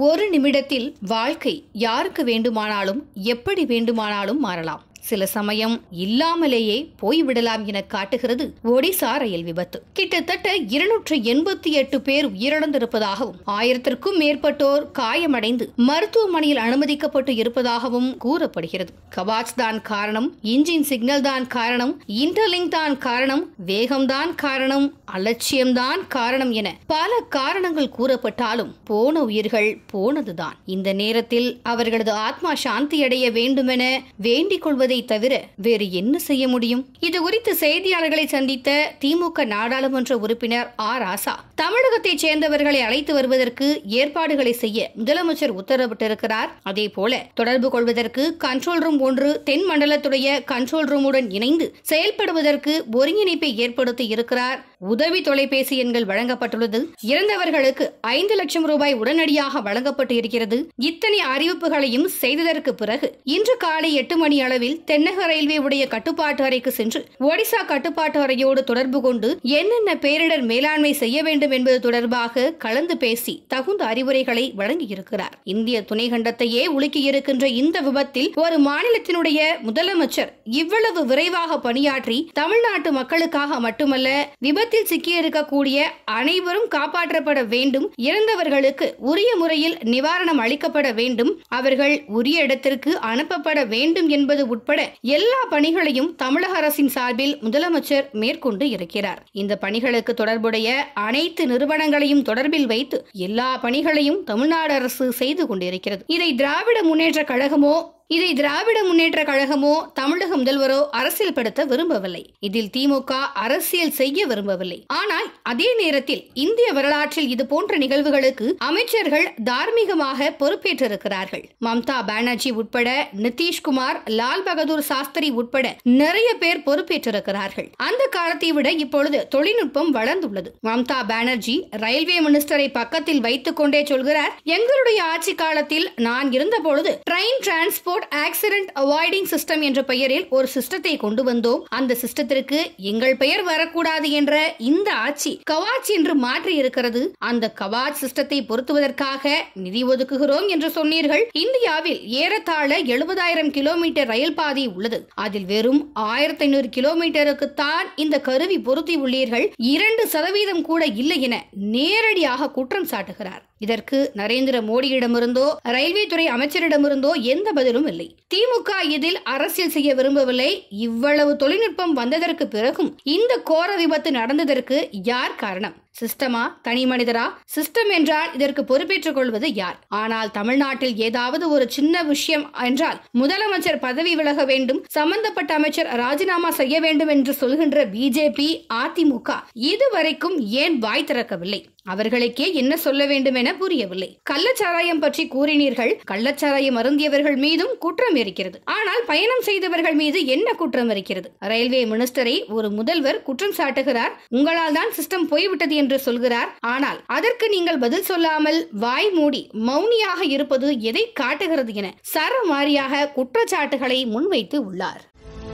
ஒரு நிமிடத்தில் வாழ்க்கை யாருக்கு வேண்டுமானாலும் எப்படி வேண்டுமானாலும் மாறலாம் சில சமயம் இல்லாமலேயே போய்விடலாம் என காட்டுகிறது ஒடிசா ரயில் விபத்து கிட்டத்தட்ட இருநூற்று எண்பத்தி எட்டு பேர் உயிரிழந்திருப்பதாகவும் ஆயிரத்திற்கும் மேற்பட்டோர் காயமடைந்து மருத்துவமனையில் அனுமதிக்கப்பட்டு இருப்பதாகவும் கூறப்படுகிறது கவாச் தான் காரணம் இன்ஜின் சிக்னல் தான் காரணம் இன்டர்லிங்க் தான் காரணம் வேகம்தான் காரணம் அலட்சியம்தான் காரணம் என பல காரணங்கள் கூறப்பட்டாலும் போன உயிர்கள் போனதுதான் இந்த நேரத்தில் அவர்களது ஆத்மா சாந்தியடைய வேண்டுமென வேண்டிக் கொள்வதை தவிர வேறு என்ன செய்ய முடியும் இது குறித்து செய்தியாளர்களை சந்தித்த திமுக நாடாளுமன்ற உறுப்பினர் ஆர் ஆசா தமிழகத்தைச் சேர்ந்தவர்களை அழைத்து வருவதற்கு ஏற்பாடுகளை செய்ய முதலமைச்சர் உத்தரவிட்டிருக்கிறார் அதே போல தொடர்பு கொள்வதற்கு கண்ட்ரோல் ரூம் ஒன்று தென் மண்டலத்துடைய கண்ட்ரோல் ரூமுடன் இணைந்து செயல்படுவதற்கு ஒருங்கிணைப்பை ஏற்படுத்தி இருக்கிறார் உதவி தொலைபேசி எண்கள் வழங்கப்பட்டுள்ளது இறந்தவர்களுக்கு ஐந்து லட்சம் ரூபாய் உடனடியாக வழங்கப்பட்டு இருக்கிறது இத்தனை அறிவிப்புகளையும் செய்ததற்கு பிறகு இன்று காலை எட்டு மணி அளவில் தென்னக ரயில்வே உடைய கட்டுப்பாட்டு அறைக்கு சென்று ஒடிசா கட்டுப்பாட்டு அறையோடு தொடர்பு கொண்டு என்னென்ன பேரிடர் மேலாண்மை செய்ய வேண்டும் என்பது தொடர்பாக கலந்து பேசி தகுந்த அறிவுரைகளை வழங்கியிருக்கிறார் இந்திய துணைக்கண்டத்தையே உலுக்கியிருக்கின்ற இந்த விபத்தில் ஒரு மாநிலத்தினுடைய முதலமைச்சர் இவ்வளவு விரைவாக பணியாற்றி தமிழ்நாட்டு மக்களுக்காக மட்டுமல்ல விபத்தில் சிக்கியிருக்கக்கூடிய அனைவரும் காப்பாற்றப்பட வேண்டும் இறந்தவர்களுக்கு உரிய முறையில் நிவாரணம் அளிக்கப்பட வேண்டும் அவர்கள் உரிய இடத்திற்கு அனுப்பப்பட வேண்டும் என்பது உட்பட எல்லா பணிகளையும் தமிழக அரசின் சார்பில் முதலமைச்சர் மேற்கொண்டு இருக்கிறார் இந்த பணிகளுக்கு தொடர்புடைய அனைத்து நிறுவனங்களையும் தொடர்பில் வைத்து எல்லா பணிகளையும் தமிழ்நாடு அரசு செய்து கொண்டிருக்கிறது இதை திராவிட முன்னேற்ற கழகமோ இதை திராவிட முன்னேற்ற கழகமோ தமிழக முதல்வரோ அரசியல்படுத்த விரும்பவில்லை இதில் திமுக அரசியல் செய்ய விரும்பவில்லை ஆனால் அதே நேரத்தில் இந்திய வரலாற்றில் இது போன்ற நிகழ்வுகளுக்கு அமைச்சர்கள் தார்மீகமாக பொறுப்பேற்றிருக்கிறார்கள் மம்தா பானர்ஜி உட்பட நிதிஷ்குமார் லால் பகதூர் சாஸ்திரி உட்பட நிறைய பேர் பொறுப்பேற்றிருக்கிறார்கள் அந்த காலத்தை விட இப்பொழுது தொழில்நுட்பம் வளர்ந்துள்ளது மம்தா பானர்ஜி ரயில்வே மினிஸ்டரை பக்கத்தில் வைத்துக் கொண்டே சொல்கிறார் எங்களுடைய ஆட்சி காலத்தில் நான் இருந்த பொழுது train transport road accident avoiding system என்ற பெயரில் ஒரு சிஸ்டத்தை கொண்டு வந்தோம் அந்த சிஸ்டத்திற்கு எங்கள் பெயர் வரக்கூடாது என்ற இந்த ஆட்சி கவாச் என்று மாற்றி இருக்கிறது அந்த கவாச் சிஸ்டத்தை பொருத்துவதற்காக நிதி ஒதுக்குகிறோம் என்று சொன்னீர்கள் இந்தியாவில் ஏறத்தாழ எழுபதாயிரம் கிலோமீட்டர் ரயில் பாதை உள்ளது அதில் வெறும் ஆயிரத்தி ஐநூறு கிலோமீட்டருக்கு தான் இந்த கருவி பொருத்தி உள்ளீர்கள் இரண்டு சதவீதம் கூட இல்லை என நேரடியாக குற்றம் சாட்டுகிறார் இதற்கு நரேந்திர மோடியிடமிருந்தோ ரயில்வே துறை அமைச்சரிடமிருந்தோ எந்த பதிலும் இல்லை திமுக இதில் அரசியல் செய்ய விரும்பவில்லை இவ்வளவு தொழில்நுட்பம் வந்ததற்கு பிறகும் இந்த கோர விபத்து நடந்ததற்கு யார் காரணம் சிஸ்டமா தனி மனிதரா சிஸ்டம் என்றால் இதற்கு பொறுப்பேற்றுக் கொள்வது யார் ஆனால் தமிழ்நாட்டில் ஏதாவது ஒரு சின்ன விஷயம் என்றால் முதலமைச்சர் பதவி விலக வேண்டும் சம்பந்தப்பட்ட அமைச்சர் ராஜினாமா செய்ய வேண்டும் என்று சொல்கின்ற பிஜேபி அதிமுக இதுவரைக்கும் ஏன் வாய் திறக்கவில்லை அவர்களுக்கே என்ன சொல்ல வேண்டும் என புரியவில்லை கள்ளச்சாராயம் பற்றி கூறினீர்கள் கள்ளச்சாராயம் அருந்தியவர்கள் மீதும் குற்றம் இருக்கிறது ஆனால் பயணம் செய்தவர்கள் மீது என்ன குற்றம் இருக்கிறது ரயில்வே மினிஸ்டரை ஒரு முதல்வர் குற்றம் சாட்டுகிறார் உங்களால் தான் சிஸ்டம் போய்விட்டது என்று சொல்கிறார் ஆனால் அதற்கு நீங்கள் பதில் சொல்லாமல் வாய் மூடி மௌனியாக இருப்பது எதை காட்டுகிறது என சரமாரியாக குற்றச்சாட்டுகளை முன்வைத்து உள்ளார்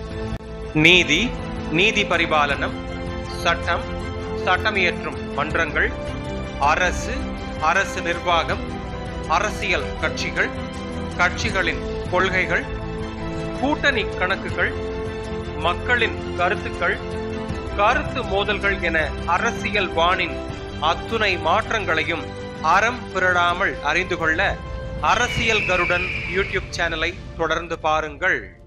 நீதி நீதி பரிபாலனம் சட்டம் சட்டமியற்றும் மன்றங்கள் அரசு அரசு நிர்வாகம் அரசியல் கட்சிகள் கட்சிகளின் கொள்கைகள் கூட்டணி கணக்குகள் மக்களின் கருத்துக்கள் கருத்து மோதல்கள் என அரசியல் வானின் அத்துணை மாற்றங்களையும் அறம் பிறடாமல் அறிந்து கொள்ள அரசியல் கருடன் யூடியூப் சேனலை தொடர்ந்து பாருங்கள்